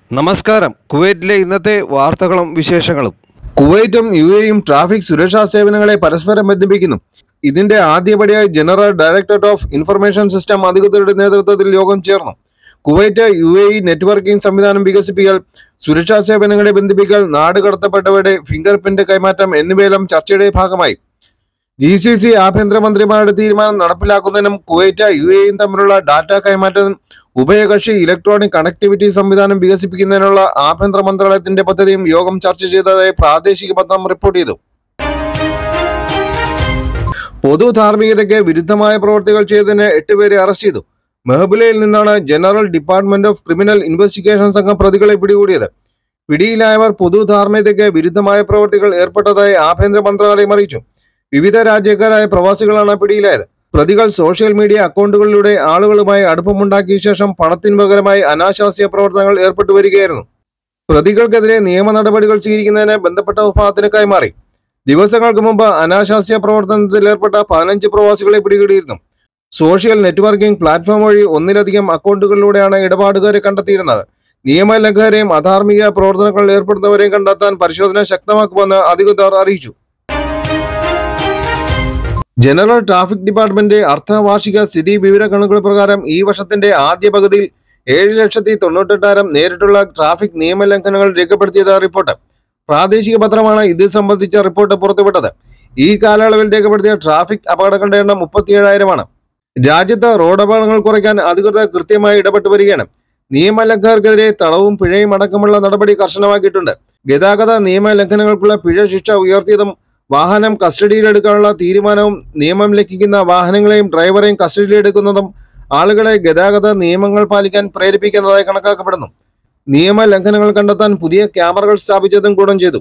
നമസ്കാരം കുവൈറ്റിലെ ഇന്നത്തെ വാർത്തകളും വിശേഷങ്ങളും കുവൈറ്റും യു എയും ട്രാഫിക് സുരക്ഷാ സേവനങ്ങളെ പരസ്പരം ബന്ധിപ്പിക്കുന്നു ഇതിന്റെ ആദ്യപടിയായി general directorate of information system അധികൃതരുടെ നേതൃത്വത്തിൽ യോഗം ചേർന്നു Kuwait U A E networking സംവിധാനം വികസിപ്പിക്കൽ സുരക്ഷാ സേവനങ്ങളെ ബന്ധിപ്പിക്കൽ നാട് കടത്തപ്പെട്ടവരുടെ ഫിംഗർ പ്രിന്റ് കൈമാറ്റം എന്നിവയെല്ലാം ചർച്ചയുടെ ഭാഗമായി ജി സി സി ആഭ്യന്തരമന്ത്രിമാരുടെ തീരുമാനം നടപ്പിലാക്കുന്നതിനും കുവൈറ്റ് യു എയും തമ്മിലുള്ള ഡാറ്റ കൈമാറ്റം ഉഭയകക്ഷി ഇലക്ട്രോണിക് കണക്ടിവിറ്റി സംവിധാനം വികസിപ്പിക്കുന്നതിനുള്ള ആഭ്യന്തര മന്ത്രാലയത്തിന്റെ പദ്ധതിയും യോഗം ചർച്ച ചെയ്തതായി പ്രാദേശിക പത്രം റിപ്പോർട്ട് ചെയ്തു പൊതു ധാർമ്മികതയ്ക്ക് വിരുദ്ധമായ പ്രവർത്തികൾ ചെയ്തതിന് എട്ടുപേരെ അറസ്റ്റ് ചെയ്തു മെഹബുലയിൽ നിന്നാണ് general department of criminal investigation സംഘം പ്രതികളെ പിടികൂടിയത് പിടിയിലായവർ പൊതു ധാർമ്മികതയ്ക്ക് വിരുദ്ധമായ പ്രവർത്തികൾ ഏർപ്പെട്ടതായി ആഭ്യന്തര മന്ത്രാലയം അറിയിച്ചു വിവിധ രാജ്യക്കാരായ പ്രവാസികളാണ് പിടിയിലായത് പ്രതികൾ സോഷ്യൽ മീഡിയ അക്കൗണ്ടുകളിലൂടെ ആളുകളുമായി അടുപ്പമുണ്ടാക്കിയ ശേഷം പണത്തിന് പകരമായി അനാശാസ്യ പ്രവർത്തനങ്ങൾ ഏർപ്പെട്ടു വരികയായിരുന്നു പ്രതികൾക്കെതിരെ നിയമ നടപടികൾ സ്വീകരിക്കുന്നതിന് ബന്ധപ്പെട്ട വിഭാഗത്തിന് കൈമാറി ദിവസങ്ങൾക്ക് മുമ്പ് അനാശാസ്യ പ്രവർത്തനത്തിൽ ഏർപ്പെട്ട പതിനഞ്ച് പ്രവാസികളെ പിടികൂടിയിരുന്നു സോഷ്യൽ നെറ്റ്വർക്കിംഗ് പ്ലാറ്റ്ഫോം വഴി ഒന്നിലധികം അക്കൗണ്ടുകളിലൂടെയാണ് ഇടപാടുകാരെ കണ്ടെത്തിയിരുന്നത് നിയമലംഘകരെയും അധാർമിക പ്രവർത്തനങ്ങളിൽ ഏർപ്പെടുന്നവരെയും കണ്ടെത്താൻ പരിശോധന ശക്തമാക്കുമെന്ന് അധികൃതർ അറിയിച്ചു ജനറൽ ട്രാഫിക് ഡിപ്പാർട്ട്മെന്റ് അർദ്ധവാർഷിക സ്ഥിതി വിവര കണക്കുകൾ പ്രകാരം ഈ വർഷത്തിന്റെ ആദ്യ പകുതിയിൽ ഏഴ് ലക്ഷത്തി തൊണ്ണൂറ്റെട്ടായിരം നേരിട്ടുള്ള ട്രാഫിക് നിയമലംഘനങ്ങൾ രേഖപ്പെടുത്തിയത് റിപ്പോർട്ട് പ്രാദേശിക പത്രമാണ് ഇത് സംബന്ധിച്ച റിപ്പോർട്ട് പുറത്തുവിട്ടത് ഈ കാലയളവിൽ രേഖപ്പെടുത്തിയ ട്രാഫിക് അപകടങ്ങളുടെ എണ്ണം മുപ്പത്തിയേഴായിരമാണ് രാജ്യത്ത് റോഡ് അപകടങ്ങൾ കുറയ്ക്കാൻ അധികൃതർ കൃത്യമായി ഇടപെട്ടു വരികയാണ് നിയമലംഘകർക്കെതിരെ തടവും പിഴയും അടക്കമുള്ള നടപടി കർശനമാക്കിയിട്ടുണ്ട് ഗതാഗത നിയമലംഘനങ്ങൾക്കുള്ള പിഴ ശിക്ഷ ഉയർത്തിയതും വാഹനം കസ്റ്റഡിയിലെടുക്കാനുള്ള തീരുമാനവും നിയമം ലംഘിക്കുന്ന വാഹനങ്ങളെയും ഡ്രൈവറെയും കസ്റ്റഡിയിലെടുക്കുന്നതും ആളുകളെ ഗതാഗത നിയമങ്ങൾ പാലിക്കാൻ പ്രേരിപ്പിക്കുന്നതായി കണക്കാക്കപ്പെടുന്നു നിയമ ലംഘനങ്ങൾ കണ്ടെത്താൻ പുതിയ ക്യാമറകൾ സ്ഥാപിച്ചതും ഗുണം ചെയ്തു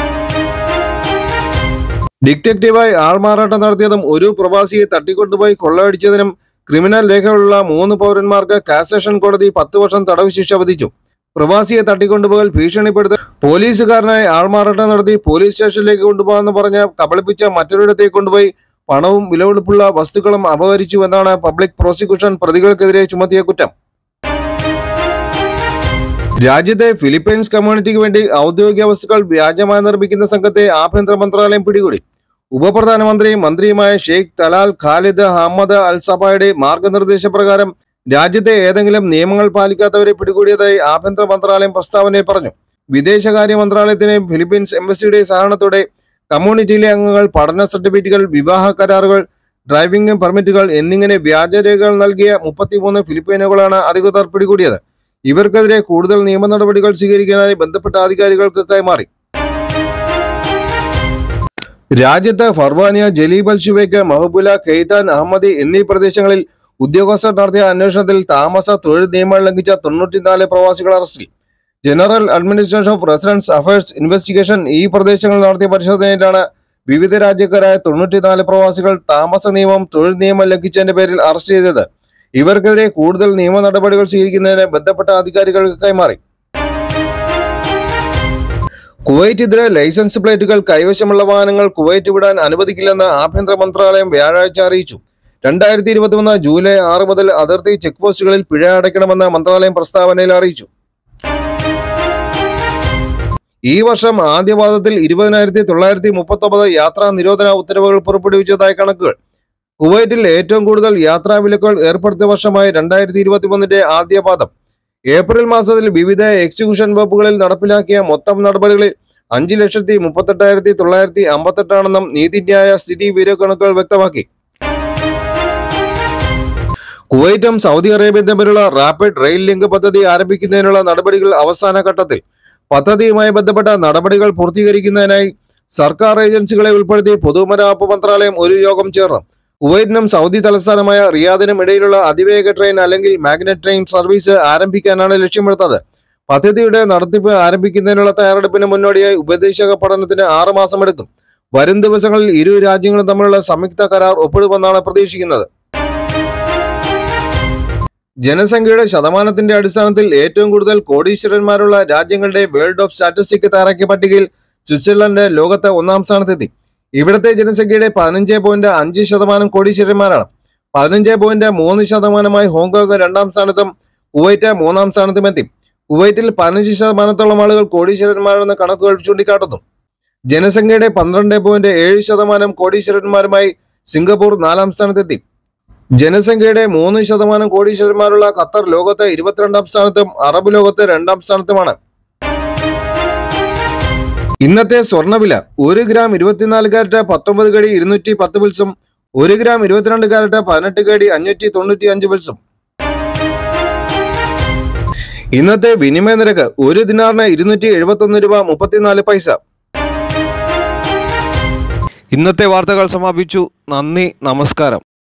ഡിറ്റക്റ്റീവായി ആൾമാറാട്ടം നടത്തിയതും ഒരു പ്രവാസിയെ തട്ടിക്കൊണ്ടുപോയി കൊള്ളയടിച്ചതിനും ക്രിമിനൽ രേഖകളുള്ള മൂന്ന് പൗരന്മാർക്ക് കാസേഷൻ കോടതി പത്ത് വർഷം തടവ് ശിക്ഷ വിധിച്ചു പ്രവാസിയെ തട്ടിക്കൊണ്ടുപോകൽ ഭീഷണിപ്പെടുത്തി പോലീസുകാരനായി ആൾമാറാട്ടം നടത്തി പോലീസ് സ്റ്റേഷനിലേക്ക് കൊണ്ടുപോകാമെന്ന് പറഞ്ഞ് കബളിപ്പിച്ച മറ്റൊരിടത്തേക്ക് കൊണ്ടുപോയി പണവും വിലപിടിപ്പുള്ള വസ്തുക്കളും അപഹരിച്ചു എന്നാണ് പബ്ലിക് പ്രോസിക്യൂഷൻ പ്രതികൾക്കെതിരെ ചുമത്തിയ കുറ്റം രാജ്യത്തെ ഫിലിപ്പൈൻസ് കമ്മ്യൂണിറ്റിക്ക് വേണ്ടി ഔദ്യോഗിക വസ്തുക്കൾ വ്യാജമായി നിർമ്മിക്കുന്ന സംഘത്തെ ആഭ്യന്തര മന്ത്രാലയം പിടികൂടി ഉപപ്രധാനമന്ത്രിയും മന്ത്രിയുമായ Sheikh Talal Khalid Ahmed Al സബായുടെ മാർഗനിർദ്ദേശപ്രകാരം രാജ്യത്തെ ഏതെങ്കിലും നിയമങ്ങൾ പാലിക്കാത്തവരെ പിടികൂടിയതായി ആഭ്യന്തര മന്ത്രാലയം പ്രസ്താവനയിൽ പറഞ്ഞു വിദേശകാര്യ മന്ത്രാലയത്തിന് ഫിലിപ്പീൻസ് എംബസിയുടെ സഹകരണത്തോടെ കമ്മ്യൂണിറ്റിയിലെ അംഗങ്ങൾ പഠന സർട്ടിഫിക്കറ്റുകൾ വിവാഹ കരാറുകൾ ഡ്രൈവിംഗ് പെർമിറ്റുകൾ എന്നിങ്ങനെ വ്യാജരേഖകൾ നൽകിയ മുപ്പത്തിമൂന്ന് ഫിലിപ്പീനുകളാണ് അധികൃതർ പിടികൂടിയത് ഇവർക്കെതിരെ കൂടുതൽ നിയമ നടപടികൾ സ്വീകരിക്കാനായി ബന്ധപ്പെട്ട അധികാരികൾക്ക് കൈമാറി രാജ്യത്ത് Farwaniya Jleeb Al Shuwaikh Mahboula Khaitan Ahmadi എന്നീ പ്രദേശങ്ങളിൽ ഉദ്യോഗസ്ഥർ നടത്തിയ അന്വേഷണത്തിൽ താമസ തൊഴിൽ നിയമങ്ങൾ ലംഘിച്ച തൊണ്ണൂറ്റിനാല് പ്രവാസികൾ അറസ്റ്റിൽ general administration of residence affairs investigation ഈ പ്രദേശങ്ങളിൽ നടത്തിയ പരിശോധനയിലാണ് വിവിധ രാജ്യക്കാരായ തൊണ്ണൂറ്റിനാല് പ്രവാസികൾ താമസ നിയമം തൊഴിൽ നിയമം ലംഘിച്ചതിന്റെ പേരിൽ അറസ്റ്റ് ചെയ്തത് ഇവർക്കെതിരെ കൂടുതൽ നിയമ നടപടികൾ സ്വീകരിക്കുന്നതിന് ബന്ധപ്പെട്ട അധികാരികൾക്ക് കൈമാറി കുവൈറ്റിതര ലൈസൻസ് പ്ലേറ്റുകൾ കൈവശമുള്ള വാഹനങ്ങൾ കുവൈറ്റ് വിടാൻ അനുവദിക്കില്ലെന്ന് ആഭ്യന്തര മന്ത്രാലയം വ്യാഴാഴ്ച അറിയിച്ചു രണ്ടായിരത്തി ഇരുപത്തിമൂന്ന് ജൂലൈ ആറ് മുതൽ അതിർത്തി ചെക്ക് പോസ്റ്റുകളിൽ പിഴ അടയ്ക്കണമെന്ന് മന്ത്രാലയം പ്രസ്താവനയിൽ അറിയിച്ചു ഈ വർഷം ആദ്യപാദത്തിൽ ഇരുപതിനായിരത്തി തൊള്ളായിരത്തി മുപ്പത്തൊമ്പത് യാത്രാ നിരോധന ഉത്തരവുകൾ പുറപ്പെടുവിച്ചതായി കണക്കുകൾ കുവൈറ്റിൽ ഏറ്റവും കൂടുതൽ യാത്രാ വിലക്കുകൾ ഏർപ്പെടുത്തിയ വർഷമായി രണ്ടായിരത്തി ഇരുപത്തിമൂന്നിന്റെ ആദ്യ പാദം ഏപ്രിൽ മാസത്തിൽ വിവിധ എക്സിക്യൂഷൻ വകുപ്പുകളിൽ നടപ്പിലാക്കിയ മൊത്തം നടപടികളിൽ അഞ്ച് ലക്ഷത്തി മുപ്പത്തെട്ടായിരത്തി തൊള്ളായിരത്തി അമ്പത്തെട്ടാണെന്നും നീതിന്യായ സ്ഥിതി വിവരക്കണക്കുകൾ വ്യക്തമാക്കി കുവൈറ്റും സൗദി അറേബ്യയും തമ്മിലുള്ള റാപ്പിഡ് റെയിൽ ലിങ്ക് പദ്ധതി ആരംഭിക്കുന്നതിനുള്ള നടപടികൾ അവസാന ഘട്ടത്തിൽ പദ്ധതിയുമായി ബന്ധപ്പെട്ട നടപടികൾ പൂർത്തീകരിക്കുന്നതിനായി സർക്കാർ ഏജൻസികളെ ഉൾപ്പെടുത്തി പൊതുമരാമത്ത് മന്ത്രാലയം ഒരു യോഗം ചേർന്നു കുവൈറ്റിനും സൗദി തലസ്ഥാനമായ റിയാദിനും ഇടയിലുള്ള അതിവേഗ ട്രെയിൻ അല്ലെങ്കിൽ മാഗ്നറ്റ് ട്രെയിൻ സർവീസ് ആരംഭിക്കാനാണ് ലക്ഷ്യമിടുന്നത് പദ്ധതിയുടെ നടത്തിപ്പ് ആരംഭിക്കുന്നതിനുള്ള തയ്യാറെടുപ്പിന് മുന്നോടിയായി ഉപദേശക പഠനത്തിന് ആറ് മാസം എടുക്കും വരും ദിവസങ്ങളിൽ ഇരു രാജ്യങ്ങളും തമ്മിലുള്ള സംയുക്ത കരാർ ഒപ്പിടുമെന്നാണ് പ്രതീക്ഷിക്കുന്നത് ജനസംഖ്യയുടെ ശതമാനത്തിന്റെ അടിസ്ഥാനത്തിൽ ഏറ്റവും കൂടുതൽ കോടീശ്വരന്മാരുള്ള രാജ്യങ്ങളുടെ വേൾഡ് ഓഫ് സ്റ്റാറ്റിസ്റ്റിക് തയ്യാറാക്കിയ പട്ടികയിൽ സ്വിറ്റ്സർലൻഡ് ലോകത്തെ ഒന്നാം സ്ഥാനത്തെത്തി ഇവിടുത്തെ ജനസംഖ്യയുടെ പതിനഞ്ച് പോയിന്റ് അഞ്ച് ശതമാനം കോടീശ്വരന്മാരാണ് പതിനഞ്ച് പോയിന്റ് മൂന്ന് ശതമാനമായി ഹോങ്കോങ് രണ്ടാം സ്ഥാനത്തും കുവൈറ്റ് മൂന്നാം സ്ഥാനത്തുമെത്തി കുവൈറ്റിൽ പതിനഞ്ച് ശതമാനത്തോളം ആളുകൾ കോടീശ്വരന്മാരെന്ന കണക്കുകൾ ചൂണ്ടിക്കാട്ടുന്നു ജനസംഖ്യയുടെ പന്ത്രണ്ട് പോയിന്റ് ഏഴ് ശതമാനം കോടീശ്വരന്മാരുമായി സിംഗപ്പൂർ നാലാം സ്ഥാനത്തെത്തി ജനസംഖ്യയുടെ മൂന്ന് ശതമാനം കോടീശ്വരന്മാരുള്ള ഖത്തർ ലോകത്തെ ഇരുപത്തിരണ്ടാം സ്ഥാനത്തും അറബ് ലോകത്തെ രണ്ടാം സ്ഥാനത്തുമാണ് ഇന്നത്തെ സ്വർണ്ണവില ഒരു ഗ്രാം ഇരുപത്തിനാല് കാരറ്റ് പത്തൊമ്പത് കടി ഇരുന്നൂറ്റി പത്ത് പിൽസും ഒരു ഗ്രാം ഇരുപത്തിരണ്ട് കാരറ്റ് പതിനെട്ട് കടി അഞ്ഞൂറ്റി തൊണ്ണൂറ്റി അഞ്ച് പിൽസും ഇന്നത്തെ വിനിമയ നിരക്ക് ഒരു ദിനാറിന് ഇരുന്നൂറ്റി എഴുപത്തൊന്ന് രൂപ മുപ്പത്തിനാല് പൈസ ഇന്നത്തെ വാർത്തകൾ സമാപിച്ചു നന്ദി നമസ്കാരം